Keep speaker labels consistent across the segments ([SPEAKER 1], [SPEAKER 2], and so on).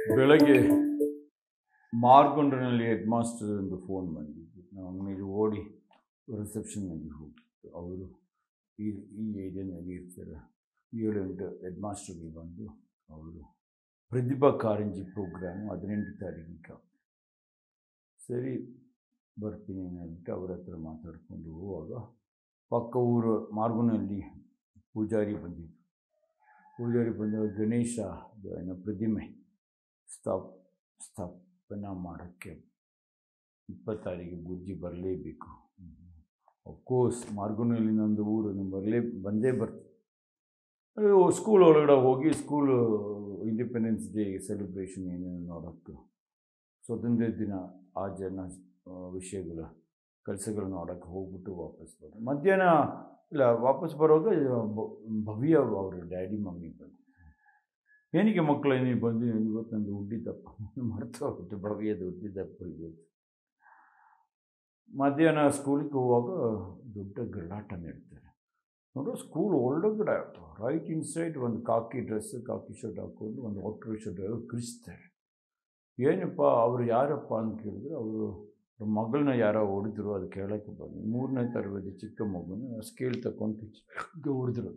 [SPEAKER 1] ಬೆಳಗ್ಗೆ ಮಾರ್ಗೊಂಡ್ರಲ್ಲಿ head master ಒಂದು ಫೋನ್ ಬಂದಿದ್ದು ನಾವು ಮೇಲೆ ಓಡಿ ರಿಸೆಪ್ಷನ್ನಲ್ಲಿ ಹೋಗಿತ್ತು ಅವರು ಈ ಈ ಏರಿಯಾನಲ್ಲಿ ಇರ್ತಾರೆ ಏಳು ಎಂಟು ಹೆಡ್ ಮಾಸ್ಟರ್ಗೆ ಬಂದು ಅವರು ಪ್ರತಿಭಾ ಕಾರಂಜಿ ಪ್ರೋಗ್ರಾಮು ಹದಿನೆಂಟು ತಾರೀಕಿಗೆ ಸರಿ ಬರ್ತೀನಿ ಅಂದ್ಬಿಟ್ಟು ಅವ್ರ ಹತ್ರ ಮಾತಾಡಿಕೊಂಡು ಹೋಗುವಾಗ ಪಕ್ಕ ಊರು ಮಾರ್ಗುನಲ್ಲಿ ಪೂಜಾರಿ ಬಂದಿದ್ದು ಪೂಜಾರಿ ಬಂದಾಗ ಗಣೇಶ ಏನೋ ಪ್ರತಿಮೆ ಸ್ಥಾಪ್ ಸ್ಥಾಪನ ಮಾಡೋಕ್ಕೆ ಇಪ್ಪತ್ತಾರಿಗೆ ಬುಜ್ಜಿ ಬರಲೇಬೇಕು ಅಫ್ಕೋರ್ಸ್ ಮಾರ್ಗುನಲ್ಲಿ ನಂದು ಊರು ನಾನು ಬರಲೇ ಬಂದೇ ಬರ್ತೀನಿ ಸ್ಕೂಲ್ ಒಳಗಡೆ ಹೋಗಿ ಸ್ಕೂಲು ಇಂಡಿಪೆಂಡೆನ್ಸ್ ಡೇ ಸೆಲೆಬ್ರೇಷನ್ ಏನೇನು ನೋಡೋಕ್ಕೆ ಸ್ವಾತಂತ್ರ್ಯ ದಿನ ಆ ಜನ ಆ, ವಿಷಯಗಳ ಕೆಲಸಗಳು ನೋಡೋಕ್ಕೆ ಹೋಗ್ಬಿಟ್ಟು ವಾಪಸ್ ಬರೋದು ಮಧ್ಯಾಹ್ನ ಇಲ್ಲ ವಾಪಸ್ ಬರುವಾಗ ಬ- ಭವ್ಯ ಅವ್ರ ಡ್ಯಾಡಿ ಮಮ್ಮಿ ಬಂದು ಏನಕ್ಕೆ ಮಕ್ಕಳು ನೀವು ಬಂದು ಇವತ್ತು ನಂದು ಹುಟ್ಟಿದಪ್ಪ ಮರ್ತು ಹೋಗ್ಬಿಟ್ಟು ಭವ್ಯದ ಹುಟ್ಟಿದಪ್ಪ ಇವತ್ತು ಮಧ್ಯಾಹ್ನ ಸ್ಕೂಲಿಗೆ ಹೋಗುವಾಗ ದೊಡ್ಡ ಗಲಾಟ ನಡೀತಾರೆ ನೋಡು ಸ್ಕೂಲ್ ಒಳಗಡೆ ರೈಟ್ ಇನ್ಸೈಡ್ ಒಂದು ಕಾಕಿ ಡ್ರೆಸ್ ಕಾಕಿ ಶರ್ಟ್ ಹಾಕ್ಕೊಂಡು ಒಂದು ಆಟೋ ಶರ್ಟ್ ಕ್ರಿಸ್ತಾರೆ ಏನಪ್ಪ ಅವರು ಯಾರಪ್ಪ ಅಂತ ಕೇಳಿದ್ರೆ ಅವರು ಅವ್ರ ಮಗಳನ್ನ ಯಾರೋ ಹೊಡೆದ್ರು ಅದು ಕೇಳೋಕ್ಕೆ ಬಂದು ಮೂರನೇ ತರಗತಿ ಚಿಕ್ಕ ಮಗುನ ಸ್ಕೇಲ್ ತಗೊಂಡು ಹೊಡೆದ್ರು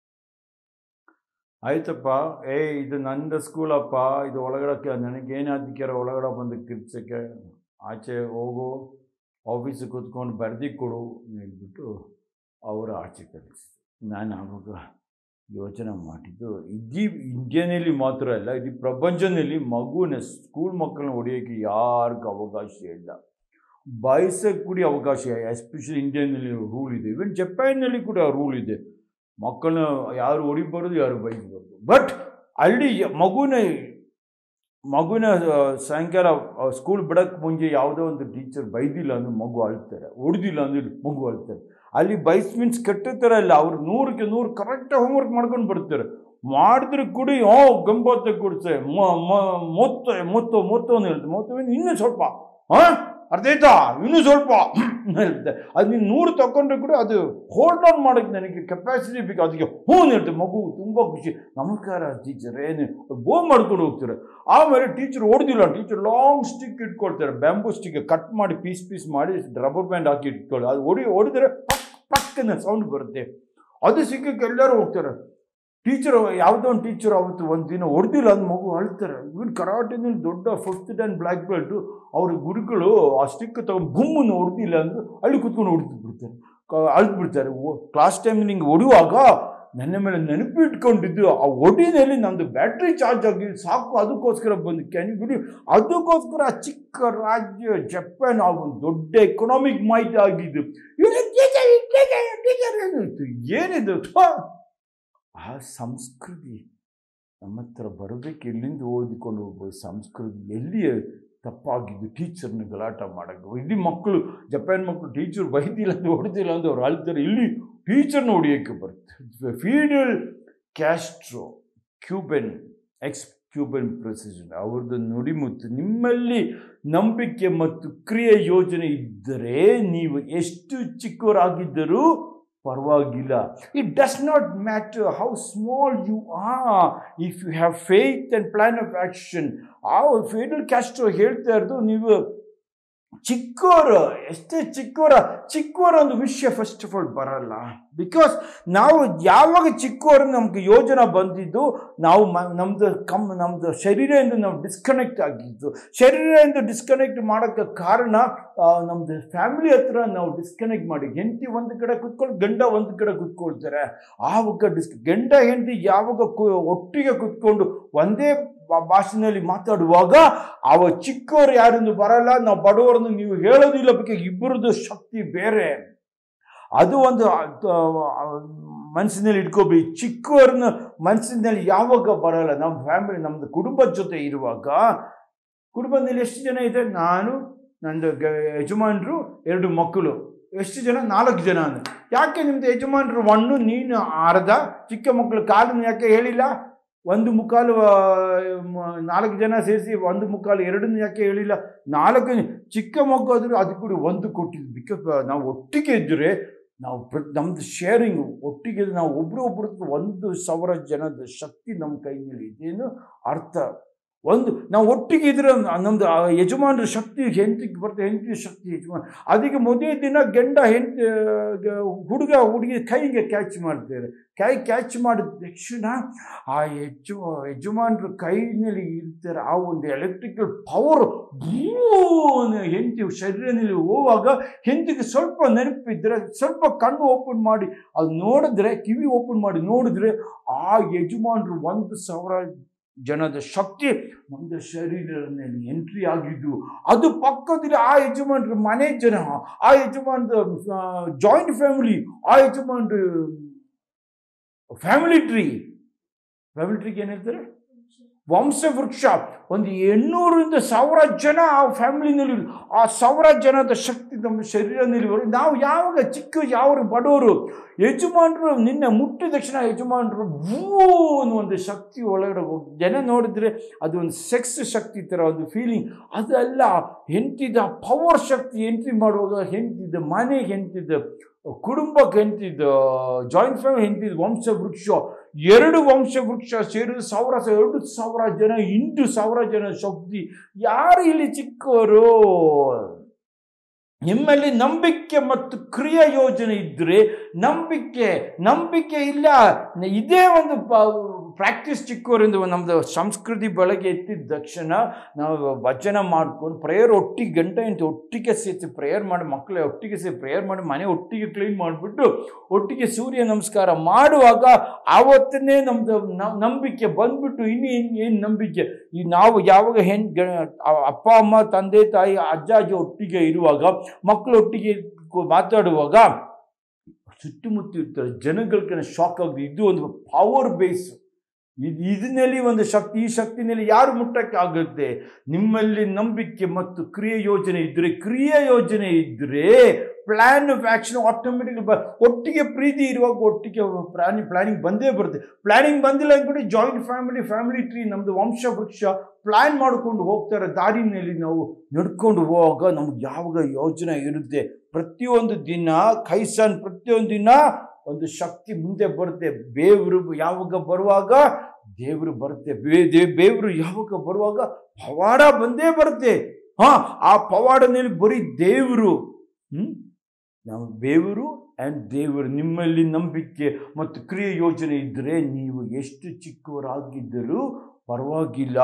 [SPEAKER 1] ಆಯ್ತಪ್ಪ ಏ ಇದು ನಂದು ಸ್ಕೂಲಪ್ಪ ಇದು ಒಳಗಡೆ ನನಗೇನು ಅಧಿಕಾರ ಒಳಗಡೆ ಬಂದು ಕಿರ್ಚಕ್ಕೆ ಆಚೆ ಹೋಗು ಆಫೀಸಿಗೆ ಕೂತ್ಕೊಂಡು ಬರ್ದಿ ಕೊಡು ಹೇಳ್ಬಿಟ್ಟು ಅವರು ಆಚೆ ಕಳಿಸಿದ್ರು ನಾನು ಆವಾಗ ಯೋಚನೆ ಮಾಡಿದ್ದು ಇಡೀ ಇಂಡಿಯಾನಲ್ಲಿ ಮಾತ್ರ ಅಲ್ಲ ಇಡೀ ಪ್ರಪಂಚದಲ್ಲಿ ಮಗುನ ಸ್ಕೂಲ್ ಮಕ್ಕಳನ್ನ ಹೊಡೆಯೋಕ್ಕೆ ಯಾರಿಗೂ ಅವಕಾಶ ಇಲ್ಲ ಬಾಯ್ಸಕ್ಕೆ ಕೂಡ ಅವಕಾಶ ಎಸ್ಪೆಷಲಿ ಇಂಡಿಯಾನಲ್ಲಿ ರೂಲ್ ಇದೆ ಈವನ್ ಜಪಾನ್ನಲ್ಲಿ ಕೂಡ ರೂಲ್ ಇದೆ ಮಕ್ಕಳನ್ನ ಯಾರು ಹೊಡಿಬಾರ್ದು ಯಾರು ಬೈಸ್ಬಾರ್ದು ಬಟ್ ಅಲ್ಲಿ ಮಗುನ ಮಗುನ ಆ, ಸಾಯಂಕಾಲ ಸ್ಕೂಲ್ ಬಿಡೋಕ್ಕೆ ಮುಂಚೆ ಯಾವುದೋ ಒಂದು ಟೀಚರ್ ಬೈದಿಲ್ಲ ಅಂದ್ರೆ ಮಗು ಅಳ್ತಾರೆ ಹೊಡೆದಿಲ್ಲ ಅಂದ್ರೆ ಮಗು ಅಳ್ತಾರೆ ಅಲ್ಲಿ ಬೈಸ್ ಮೀನ್ಸ್ ಕೆಟ್ಟ ಥರ ಇಲ್ಲ ಅವ್ರು ನೂರಕ್ಕೆ ನೂರು ಕರೆಕ್ಟಾಗಿ ಹೋಮ್ವರ್ಕ್ ಮಾಡ್ಕೊಂಡು ಬರ್ತಾರೆ ಮಾಡಿದ್ರೆ ಕೂಡ ಓ ಗಂಬತ್ತೆ ಕೊಡ್ಸೆ ಮೊತ್ತ ಮೊತ್ತ ಮೊತ್ತವನ್ನು ಹೇಳ್ತಾರೆ ಮೊತ್ತವೇನು ಇನ್ನೂ ಸ್ವಲ್ಪ ಹಾಂ ಅರ್ಥ ಆಯ್ತಾ ಇನ್ನೂ ಸ್ವಲ್ಪ ಹೇಳ್ತೆ ಅದು ನೀನು ನೂರು ತಗೊಂಡ್ರೆ ಕೂಡ ಅದು ಹೋಲ್ಡ್ ಆನ್ ಮಾಡೋಕ್ಕೆ ನನಗೆ ಕೆಪಾಸಿಟಿ ಬೇಕು ಅದಕ್ಕೆ ಹ್ಞೂ ಹೇಳ್ತೆ ಮಗು ತುಂಬ ಖುಷಿ ನಮಸ್ಕಾರ ಟೀಚರ್ ಏನು ಬೋ ಮಾಡ್ಕೊಂಡು ಹೋಗ್ತಾರೆ ಆಮೇಲೆ ಟೀಚರ್ ಹೊಡೆದಿಲ್ಲ ಟೀಚರ್ ಲಾಂಗ್ ಸ್ಟಿಕ್ ಇಟ್ಕೊಳ್ತಾರೆ ಬ್ಯಾಂಬೂ ಸ್ಟಿಕ್ ಕಟ್ ಮಾಡಿ ಪೀಸ್ ಪೀಸ್ ಮಾಡಿ ರಬ್ಬರ್ ಬ್ಯಾಂಡ್ ಹಾಕಿ ಇಟ್ಕೊಳ್ಳಿ ಅದು ಹೊಡಿ ಹೊಡೆದ್ರೆ ಪಕ್ ಪಕ್ ಅನ್ನೋ ಸೌಂಡ್ ಬರುತ್ತೆ ಅದು ಸಿಕ್ಕಕ್ಕೆ ಎಲ್ಲರೂ ಹೋಗ್ತಾರೆ ಟೀಚರ್ ಯಾವುದೋ ಒಂದು ಟೀಚರ್ ಅವತ್ತು ಒಂದು ದಿನ ಹೊಡೆದಿಲ್ಲ ಅಂದ್ ಮಗು ಅಳ್ತಾರೆ ಇವನ್ ಕರಾಟೆನಲ್ಲಿ ದೊಡ್ಡ ಫಿಫ್ತ್ ಡ್ಯಾನ್ ಬ್ಲ್ಯಾಕ್ ಬೆಲ್ಟು ಅವ್ರ ಗುರುಗಳು ಆ ಸ್ಟಿಕ್ ತಗೊಂಡು ಗುಮ್ಮನ್ನು ಹೊಡೆದಿಲ್ಲ ಅಂದ್ರೆ ಅಲ್ಲಿ ಕೂತ್ಕೊಂಡು ಹೊಡೆದು ಬಿಡ್ತಾರೆ ಕ- ಅಳ್ದು ಬಿಡ್ತಾರೆ ಕ್ಲಾಸ್ ಟೈಮ್ ನಿಂಗೆ ಹೊಡೆಯುವಾಗ ನನ್ನ ಮೇಲೆ ನೆನಪು ಇಟ್ಕೊಂಡಿದ್ದು ಆ ಒಡಿನಲ್ಲಿ ನಂದು ಬ್ಯಾಟ್ರಿ ಚಾರ್ಜ್ ಆಗಿ ಸಾಕು ಅದಕ್ಕೋಸ್ಕರ ಬಂದು ಕ್ಯಾನ್ ಬಿಡಿ ಅದಕ್ಕೋಸ್ಕರ ಆ ಚಿಕ್ಕ ರಾಜ್ಯ ಜಪಾನ್ ಆ ಒಂದು ದೊಡ್ಡ ಎಕನಾಮಿಕ್ ಮಾಹಿತಿ ಆಗಿದ್ದು ಇವ್ರು ಟೀಚರ್, ಟೀಚರ್, ಟೀಚರ್ ಏನಿತ್ತು? ಏನಿದು ಥು. ಆ ಸಂಸ್ಕೃತಿ ನಮ್ಮ ಹತ್ರ ಬರಬೇಕು ಎಲ್ಲಿಂದ ಓದಿಕೊಂಡು ಹೋಗ್ಬೋದು ಸಂಸ್ಕೃತಿ ಎಲ್ಲಿ ತಪ್ಪಾಗಿದ್ದು ಟೀಚರ್ನ ಗಲಾಟ ಮಾಡೋಕ್ಕೆ ಇಲ್ಲಿ ಮಕ್ಕಳು ಜಪಾನ್ ಮಕ್ಕಳು ಟೀಚರ್ ಬೈದಿಲ್ಲ ಅಂತ ಹೊಡೆದಿಲ್ಲ ಅಂತ ಅವ್ರು ಅಳ್ತಾರೆ ಇಲ್ಲಿ ಟೀಚರ್ನ ಹೊಡಿಯೋಕ್ಕೆ ಬರುತ್ತೆ Fidel Castro Cuban ex Cuban president ಅವ್ರದ್ದು ನುಡಿಮುತ್ತು ನಿಮ್ಮಲ್ಲಿ ನಂಬಿಕೆ ಮತ್ತು ಕ್ರಿಯೆ ಯೋಜನೆ ಇದ್ದರೆ ನೀವು ಎಷ್ಟು ಚಿಕ್ಕವರಾಗಿದ್ದರೂ ಪರವಾಗಿಲ್ಲ it does not matter how small you are if you have faith and plan of action ಆ ಫೇಡಲ್ ಕ್ಯಾಸ್ಟ್ರೋ ಹೇಳ್ತಾ ಇರೋದು ನೀವು ಚಿಕ್ಕವರು ಎಷ್ಟೇ ಚಿಕ್ಕವರ ಚಿಕ್ಕವರ ಒಂದು ವಿಷಯ ಫಸ್ಟ್ ಆಫ್ ಆಲ್ ಬರಲ್ಲ ಬಿಕಾಸ್ ನಾವು ಯಾವಾಗ ಚಿಕ್ಕವರು ನಮ್ಗೆ ಯೋಜನೆ ಬಂದಿದ್ದು ನಾವು ಮ ನಮ್ಮದು ಕಮ್ ನಮ್ಮದು ಶರೀರದಿಂದ ನಾವು ಡಿಸ್ಕನೆಕ್ಟ್ ಆಗಿದ್ದು ಶರೀರದಿಂದ ಡಿಸ್ಕನೆಕ್ಟ್ ಮಾಡೋಕ್ಕೆ ಕಾರಣ ಆ, ನಮ್ಮದು ಫ್ಯಾಮಿಲಿ ಹತ್ರ ನಾವು ಡಿಸ್ಕನೆಕ್ಟ್ ಮಾಡಿ ಹೆಂಡತಿ ಒಂದು ಕಡೆ ಕುತ್ಕೊಂಡು ಗಂಡ ಒಂದು ಕಡೆ ಕುತ್ಕೊಳ್ತಾರೆ ಆವಾಗ ಡಿಸ್ ಗಂಡ ಹೆಂಡತಿ ಯಾವಾಗ ಕು ಒಟ್ಟಿಗೆ ಕುತ್ಕೊಂಡು ಒಂದೇ ಭಾ- ಭಾಷೆನಲ್ಲಿ ಮಾತಾಡುವಾಗ ಅವ ಚಿಕ್ಕವರು ಯಾರಿಂದ ಬರಲ್ಲ ನಾವು ಬಡವರನ್ನು ನೀವು ಹೇಳೋದಿಲ್ಲ ಬಗ್ಗೆ ಇಬ್ಬರದ್ದು ಶಕ್ತಿ ಬೇರೆ ಅದು ಒಂದು ಆ, ಆ, ಮನಸ್ಸಿನಲ್ಲಿ ಇಟ್ಕೋಬೇಕು ಚಿಕ್ಕವ್ರನ್ನ ಮನಸ್ಸಿನಲ್ಲಿ ಯಾವಾಗ ಬರಲ್ಲ ನಮ್ಮ ಫ್ಯಾಮಿಲಿ ನಮ್ಮದು ಕುಟುಂಬದ ಜೊತೆ ಇರುವಾಗ ಕುಟುಂಬದಲ್ಲಿ ಎಷ್ಟು ಜನ ಇದೆ ನಾನು ನಂದು ಗ- ಯಜಮಾನರು ಎರಡು ಮಕ್ಕಳು ಎಷ್ಟು ಜನ ನಾಲ್ಕು ಜನ ಅಂದ್ರೆ ಯಾಕೆ ನಿಮ್ದು ಯಜಮಾನರು ಒಂದು ನೀನು ಅರ್ಧ ಚಿಕ್ಕ ಮಕ್ಕಳು ಕಾಲನ್ನು ಯಾಕೆ ಹೇಳಿಲ್ಲ ಒಂದು ಮುಕ್ಕಾಲು ಆ, ಮ- ನಾಲ್ಕು ಜನ ಸೇರಿಸಿ ಒಂದು ಮುಕ್ಕಾಲು ಎರಡನ್ನು ಯಾಕೆ ಹೇಳಿಲ್ಲ ನಾಲ್ಕು ಚಿಕ್ಕ ಮಗು ಆದರೂ ಅದು ಕೂಡ ಒಂದು ಕೊಟ್ಟಿದ್ದು ಬಿಕಾಸ್ ನಾವು ಒಟ್ಟಿಗೆ ಇದ್ದರೆ ನಾವು ಪ್ರ ನಮ್ಮದು ಶೇರಿಂಗ್ ಒಟ್ಟಿಗೆ ನಾವು ಒಬ್ರು ಒಬ್ರದ್ದು ಒಂದು ಸಾವಿರ ಜನದ ಶಕ್ತಿ ನಮ್ಮ ಕೈಯಲ್ಲಿ ಇದೇನು ಅರ್ಥ ಒಂದು ನಾವು ಒಟ್ಟಿಗೆ ಇದ್ರೆ ನಮ್ದು ಆ ಯಜಮಾನ್ರ ಶಕ್ತಿ ಹೆಂಡತಿಗೆ ಬರ್ತದೆ ಹೆಂಡತಿ ಶಕ್ತಿ ಯಜಮಾನ್ ಅದಕ್ಕೆ ಮದುವೆ ದಿನ ಗಂಡ ಹೆಂಡತಿ ಹುಡುಗ ಹುಡುಗಿ ಕೈಗೆ ಕ್ಯಾಚ್ ಮಾಡ್ತಾರೆ ಕೈ ಕ್ಯಾಚ್ ಮಾಡಿದ ತಕ್ಷಣ ಆ ಯಜ ಯಜಮಾನ್ರ ಕೈನಲ್ಲಿ ಇರ್ತಾರೆ ಆ ಒಂದು ಎಲೆಕ್ಟ್ರಿಕಲ್ ಪವರ್ ಹೆಂಡತಿ ಶರೀರದಲ್ಲಿ ಹೋಗುವಾಗ ಹೆಂಡತಿಗೆ ಸ್ವಲ್ಪ ನೆನಪಿದ್ರೆ ಸ್ವಲ್ಪ ಕಣ್ಣು ಓಪನ್ ಮಾಡಿ ಅದು ನೋಡಿದ್ರೆ ಕಿವಿ ಓಪನ್ ಮಾಡಿ ನೋಡಿದ್ರೆ ಆ ಯಜಮಾನ್ರು ಒಂದು ಸಾವಿರ ಜನದ ಶಕ್ತಿ ನಮ್ಮದು ಶರೀರದಲ್ಲಿ ಎಂಟ್ರಿ ಆಗಿದ್ದು ಅದು ಪಕ್ಕದಲ್ಲಿ ಆ ಯಜಮಾನ್ರ ಮನೆ ಜನ ಆ ಯಜಮಾನ್ರ ಜಾಯಿಂಟ್ ಫ್ಯಾಮಿಲಿ ಆ ಯಜಮಾನ್ರ ಫ್ಯಾಮಿಲಿ ಟ್ರೀ ಫ್ಯಾಮಿಲಿ ಟ್ರೀಗೆ ಏನು ಹೇಳ್ತಾರೆ ವಂಶ ವೃಕ್ಷ ಒಂದು ಎಣ್ಣೂರರಿಂದ ಸಾವಿರ ಜನ ಆ ಫ್ಯಾಮಿಲಿನಲ್ಲಿ ಆ ಸಾವಿರ ಜನದ ಶಕ್ತಿ ನಮ್ಮ ಶರೀರದಲ್ಲಿ ಬರೋ ನಾವು ಯಾವಾಗ ಚಿಕ್ಕ ಯಾವ ಬಡವರು ಯಜಮಾನರು ನಿನ್ನೆ ಮುಟ್ಟಿದ ತಕ್ಷಣ ಯಜಮಾನರು ಭೂ ಅನ್ನೋ ಒಂದು ಶಕ್ತಿ ಒಳಗಡೆ ಹೋಗಿ ಜನ ನೋಡಿದ್ರೆ ಅದು ಒಂದು ಸೆಕ್ಸ್ ಶಕ್ತಿ ಥರ ಒಂದು ಫೀಲಿಂಗ್ ಅದೆಲ್ಲ ಹೆಂಡ್ತಿದ್ದ ಪವರ್ ಶಕ್ತಿ ಎಂಟ್ರಿ ಮಾಡುವಾಗ ಹೆಂಡ್ತಿದ್ದ ಮನೆಗೆ ಹೆಂಡ್ತಿದ್ದ ಕುಟುಂಬಕ್ಕೆ ಹೆಂಡ್ತಿದ್ದ ಜಾಯಿಂಟ್ ಫ್ಯಾಮಿಲಿ ಹೆಂಡ್ತಿದ್ದ ವಂಶ ವೃಕ್ಷ ಎರಡು ವಂಶ ವೃಕ್ಷ ಸೇರಿದ ಸಾವಿರ ಎರಡು ಸಾವಿರ ಜನ ಇಂಟು ಸಾವಿರ ಜನ ಶಕ್ತಿ ಯಾರು ಇಲ್ಲಿ ಚಿಕ್ಕವರು ನಿಮ್ಮಲ್ಲಿ ನಂಬಿಕೆ ಮತ್ತು ಕ್ರಿಯಾ ಯೋಜನೆ ಇದ್ದರೆ ನಂಬಿಕೆ ನಂಬಿಕೆ ಇಲ್ಲ ಇದೇ ಒಂದು ಪ್ರಾಕ್ಟೀಸ್ ಚಿಕ್ಕವರಿಂದ ನಮ್ಮದು ಸಂಸ್ಕೃತಿ ಬೆಳಗ್ಗೆ ಎತ್ತಿದ ತಕ್ಷಣ ನಾವು ವಚನ ಮಾಡ್ಕೊಂಡು ಪ್ರೇಯರ್ ಒಟ್ಟಿಗೆ ಗಂಟೆ ಇಂತ ಒಟ್ಟಿಗೆ ಸೇರಿಸಿ ಪ್ರೇಯರ್ ಮಾಡಿ ಮಕ್ಕಳ ಒಟ್ಟಿಗೆ ಸೇರಿ ಪ್ರೇಯರ್ ಮಾಡಿ ಮನೆ ಒಟ್ಟಿಗೆ ಕ್ಲೀನ್ ಮಾಡಿಬಿಟ್ಟು ಒಟ್ಟಿಗೆ ಸೂರ್ಯ ನಮಸ್ಕಾರ ಮಾಡುವಾಗ ಆವತ್ತನೇ ನಮ್ಮದು ನಂಬಿಕೆ ಬಂದ್ಬಿಟ್ಟು ಇನ್ನು ಏನು ಏನು ನಂಬಿಕೆ ಈ ನಾವು ಯಾವಾಗ ಹೆಣ್ ಗ ಅಪ್ಪ ಅಮ್ಮ ತಂದೆ ತಾಯಿ ಅಜ್ಜ ಅಜ್ಜಿ ಒಟ್ಟಿಗೆ ಇರುವಾಗ ಮಕ್ಕಳು ಒಟ್ಟಿಗೆ ಕು- ಮಾತಾಡುವಾಗ ಸುತ್ತಮುತ್ತ ಇರ್ತಾರೆ ಜನಗಳಿಗೆ ಶಾಕ್ ಆಗಿದೆ ಇದು ಒಂದು ಪವರ್ ಬೇಸ್ ಇದು ಇದನ್ನಲ್ಲಿ ಒಂದು ಶಕ್ತಿ ಈ ಶಕ್ತಿನಲ್ಲಿ ಯಾರು ಮುಟ್ಟಕ್ಕೆ ಆಗುತ್ತೆ ನಿಮ್ಮಲ್ಲಿ ನಂಬಿಕೆ ಮತ್ತು ಕ್ರಿಯೆ ಯೋಜನೆ ಇದ್ದರೆ ಕ್ರಿಯೆ ಯೋಜನೆ ಇದ್ದರೆ ಪ್ಲ್ಯಾನ್ ಆಫ್ ಆ್ಯಕ್ಷನ್ ಆಟೋಮೆಟಿಕ್ ಬ ಒಟ್ಟಿಗೆ ಪ್ರೀತಿ ಇರುವಾಗ ಒಟ್ಟಿಗೆ ಪ್ಲಾನಿ ಪ್ಲಾನಿಂಗ್ ಬಂದೇ ಬರುತ್ತೆ ಪ್ಲಾನಿಂಗ್ ಬಂದಿಲ್ಲ ಅಂದ್ಬಿಟ್ಟು ಜಾಯಿಂಟ್ ಫ್ಯಾಮಿಲಿ ಫ್ಯಾಮಿಲಿ ಟ್ರೀ ನಮ್ಮದು ವಂಶ ವೃಕ್ಷ ಪ್ಲ್ಯಾನ್ ಮಾಡಿಕೊಂಡು ಹೋಗ್ತಾರೆ ದಾರಿನಲ್ಲಿ ನಾವು ನಡ್ಕೊಂಡು ಹೋಗುವಾಗ ನಮ್ಗೆ ಯಾವಾಗ ಯೋಜನೆ ಇರುತ್ತೆ ಪ್ರತಿಯೊಂದು ದಿನ ಕೈಸನ್ ಪ್ರತಿಯೊಂದು ದಿನ ಒಂದು ಶಕ್ತಿ ಮುಂದೆ ಬರುತ್ತೆ ಬೇವರು ಯಾವಾಗ ಬರುವಾಗ ದೇವರು ಬರುತ್ತೆ ಬೇ ದೇ ಬೇವರು ಯಾವಾಗ ಬರುವಾಗ ಪವಾಡ ಬಂದೇ ಬರುತ್ತೆ ಹಾ ಆ ಪವಾಡನಲ್ಲಿ ಬರೀ ದೇವರು ಹ್ಮ್ ನಾವು ಬೇವರು ಆ್ಯಂಡ್ ದೇವರು ನಿಮ್ಮಲ್ಲಿ ನಂಬಿಕೆ ಮತ್ತು ಕ್ರಿಯೆ ಯೋಜನೆ ಇದ್ದರೆ ನೀವು ಎಷ್ಟು ಚಿಕ್ಕವರಾಗಿದ್ದರೂ ಪರವಾಗಿಲ್ಲ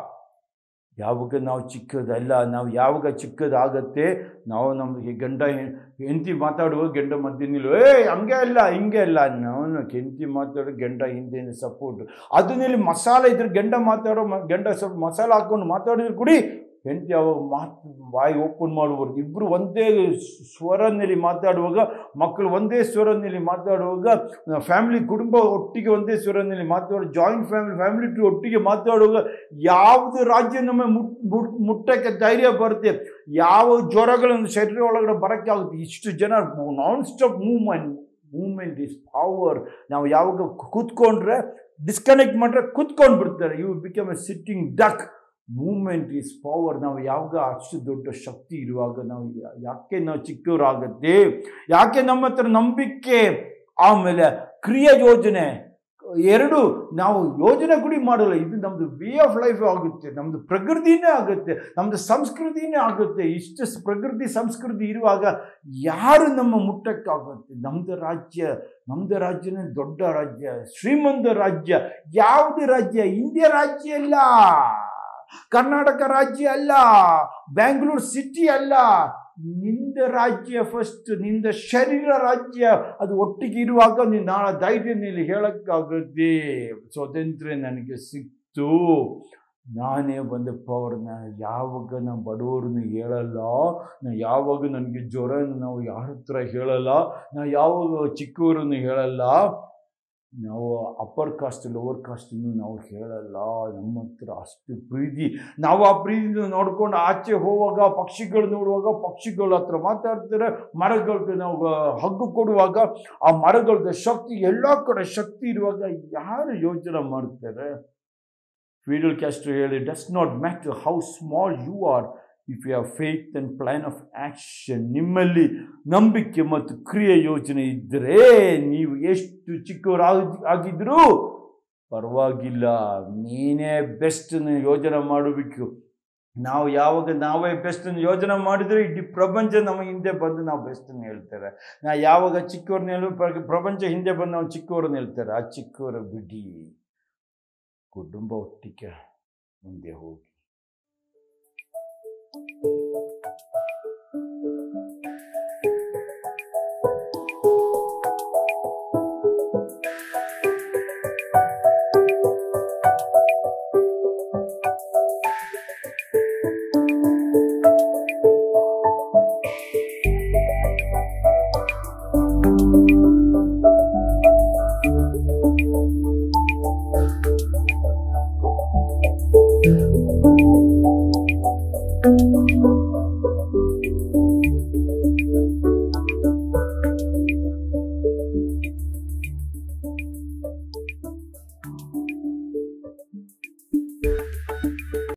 [SPEAKER 1] ಯಾವಾಗ ನಾವು ಚಿಕ್ಕದಲ್ಲ ನಾವು ಯಾವಾಗ ಚಿಕ್ಕದಾಗತ್ತೆ ನಾವು ನಮಗೆ ಗಂಡ ಹೆ- ಹೆಂಡತಿ ಮಾತಾಡುವ ಗಂಡ ಮಧ್ಯದಲ್ಲಿ ಏ ಹಂಗೆ ಅಲ್ಲ ಹಿಂಗೆ ಅಲ್ಲ ನಾನು ಹೆಂಡತಿ ಮಾತಾಡೋ ಗಂಡ ಹಿಂದೆ ಸಪೋರ್ಟ್ ಅದನ್ನಲ್ಲಿ ಮಸಾಲೆ ಇದ್ರೆ ಗಂಡ ಮಾತಾಡೋ ಮ- ಗಂಡ ಸ್ವಲ್ಪ ಮಸಾಲೆ ಹಾಕ್ಕೊಂಡು ಮಾತಾಡಿದ್ರೆ ಕುಡಿ ಹೆಂಡತಿ ಅವಾಗ ಮಾತು ಬಾಯಿ ಓಪನ್ ಮಾಡುವವರು ಇಬ್ಬರು ಒಂದೇ ಸ್ವರನಲ್ಲಿ ಮಾತಾಡುವಾಗ ಮಕ್ಕಳು ಒಂದೇ ಸ್ವರನಲ್ಲಿ ಮಾತಾಡುವಾಗ ಫ್ಯಾಮಿಲಿ ಕುಟುಂಬ ಒಟ್ಟಿಗೆ ಒಂದೇ ಸ್ವರನಲ್ಲಿ ಮಾತಾಡೋ ಜಾಯಿಂಟ್ ಫ್ಯಾಮಿಲಿ ಫ್ಯಾಮಿಲಿ ಟು ಒಟ್ಟಿಗೆ ಮಾತಾಡುವಾಗ ಯಾವುದು ರಾಜ್ಯ ನಮ್ಮ ಮುಟ್ ಮುಟ್ ಮುಟ್ಟಕ್ಕೆ ಧೈರ್ಯ ಬರುತ್ತೆ ಯಾವ ಜ್ವರಗಳನ್ನು ಶರೀರ ಒಳಗಡೆ ಬರೋಕ್ಕೆ ಆಗುತ್ತೆ ಇಷ್ಟು ಜನ non stop movement movement is power ನಾವು ಯಾವಾಗ ಕೂತ್ಕೊಂಡ್ರೆ ಡಿಸ್ಕನೆಕ್ಟ್ ಮಾಡಿದ್ರೆ ಕೂತ್ಕೊಂಡು ಬಿಡ್ತಾರೆ you become a sitting duck moment is power ನಾವು ಯಾವಾಗ ಅಷ್ಟು ದೊಡ್ಡ ಶಕ್ತಿ ಇರುವಾಗ ನಾವು ಯಾ- ಯಾಕೆ ನಾವು ಚಿಕ್ಕವರಾಗತ್ತೆ ಯಾಕೆ ನಮ್ಮ ಹತ್ರ ನಂಬಿಕೆ ಆಮೇಲೆ ಕ್ರಿಯಾ ಯೋಜನೆ ಎರಡು ನಾವು ಯೋಜನೆ ಗುಡಿ ಮಾಡಲ್ಲ ಇದು ನಮ್ಮದು ವೇ ಆಫ್ ಲೈಫ್ ಆಗುತ್ತೆ ನಮ್ಮದು ಪ್ರಕೃತಿನೇ ಆಗುತ್ತೆ ನಮ್ಮದು ಸಂಸ್ಕೃತಿನೇ ಆಗುತ್ತೆ ಇಷ್ಟು ಸ್- ಪ್ರಕೃತಿ ಸಂಸ್ಕೃತಿ ಇರುವಾಗ ಯಾರು ನಮ್ಮ ಮುಟ್ಟಕ್ಕಾಗುತ್ತೆ ನಮ್ಮದು ರಾಜ್ಯ ನಮ್ಮದು ರಾಜ್ಯನೇ ದೊಡ್ಡ ರಾಜ್ಯ ಶ್ರೀಮಂತ ರಾಜ್ಯ ಯಾವುದು ರಾಜ್ಯ ಇಂಡಿಯಾ ರಾಜ್ಯ ಅಲ್ಲ ಕರ್ನಾಟಕ ರಾಜ್ಯ ಅಲ್ಲ ಬ್ಯಾಂಗ್ಳೂರ್ ಸಿಟಿ ಅಲ್ಲ ನಿಂದ ರಾಜ್ಯ ಫಸ್ಟ್ ನಿಂದ ಶರೀರ ರಾಜ್ಯ ಅದು ಒಟ್ಟಿಗೆ ಇರುವಾಗ ನೀನು ನಾಳೆ ಧೈರ್ಯದಲ್ಲಿ ಹೇಳಕ್ಕಾಗುತ್ತೆ ಸ್ವಾತಂತ್ರ್ಯ ನನಗೆ ಸಿಕ್ತು ನಾನೇ ಬಂದ ಪವರ್ನ ಯಾವಾಗ ನಾನು ಬಡವರನ್ನು ಹೇಳಲ್ಲ ನಾ ಯಾವಾಗ ನನಗೆ ಜ್ವರ ನಾವು ಯಾರ ಹತ್ರ ಹೇಳಲ್ಲ ನಾ ಯಾವಾಗ ಚಿಕ್ಕವರನ್ನು ಹೇಳಲ್ಲ ನಾವು ಅಪ್ಪರ್ ಕಾಸ್ಟ್ ಲೋವರ್ ಕಾಸ್ಟನ್ನು ನಾವು ಹೇಳಲ್ಲ ನಮ್ಮ ಹತ್ರ ಅಷ್ಟು ಪ್ರೀತಿ ನಾವು ಆ ಪ್ರೀತಿನ ನೋಡ್ಕೊಂಡು ಆಚೆ ಹೋಗುವಾಗ ಪಕ್ಷಿಗಳು ನೋಡುವಾಗ ಪಕ್ಷಿಗಳ ಹತ್ರ ಮಾತಾಡ್ತಾರೆ ಮರಗಳಿಗೆ ನಾವು ಹಗ್ಗು ಕೊಡುವಾಗ ಆ ಮರಗಳದ ಶಕ್ತಿ ಎಲ್ಲ ಕಡೆ ಶಕ್ತಿ ಇರುವಾಗ ಯಾರು ಯೋಚನೆ ಮಾಡ್ತಾರೆ ಫೀಡಲ್ ಕ್ಯಾಸ್ಟ್ರೋ ಹೇಳಿ does not matter how small you are if you have faith and plan of action ನಿಮ್ಮಲ್ಲಿ ನಂಬಿಕೆ ಮತ್ತು ಕ್ರಿಯೆ ಯೋಜನೆ ಇದ್ದರೆ ನೀವು ಎಷ್ಟು ಚಿಕ್ಕವರಾಗಿ ಆಗಿದ್ರೂ ಪರವಾಗಿಲ್ಲ ನೀನೇ ಬೆಸ್ಟ್ ಯೋಜನೆ ಮಾಡಬೇಕು ನಾವು ಯಾವಾಗ ನಾವೇ ಬೆಸ್ಟ್ ಯೋಜನೆ ಮಾಡಿದರೆ ಇಡೀ ಪ್ರಪಂಚ ನಮ್ಮ ಹಿಂದೆ ಬಂದು ನಾವು ಬೆಸ್ಟನ್ನು ಹೇಳ್ತಾರೆ ನಾ ಯಾವಾಗ ಚಿಕ್ಕವ್ರನ್ನ ಹೇಳು ಪ್ರ- ಪ್ರಪಂಚ ಹಿಂದೆ ಬಂದು ನಾವು ಚಿಕ್ಕವ್ರನ್ನ ಹೇಳ್ತಾರೆ ಆ ಚಿಕ್ಕವರ ಬಿಡಿ ಕುಟುಂಬ ಒಟ್ಟಿಗೆ ಮುಂದೆ ಹೋಗಿ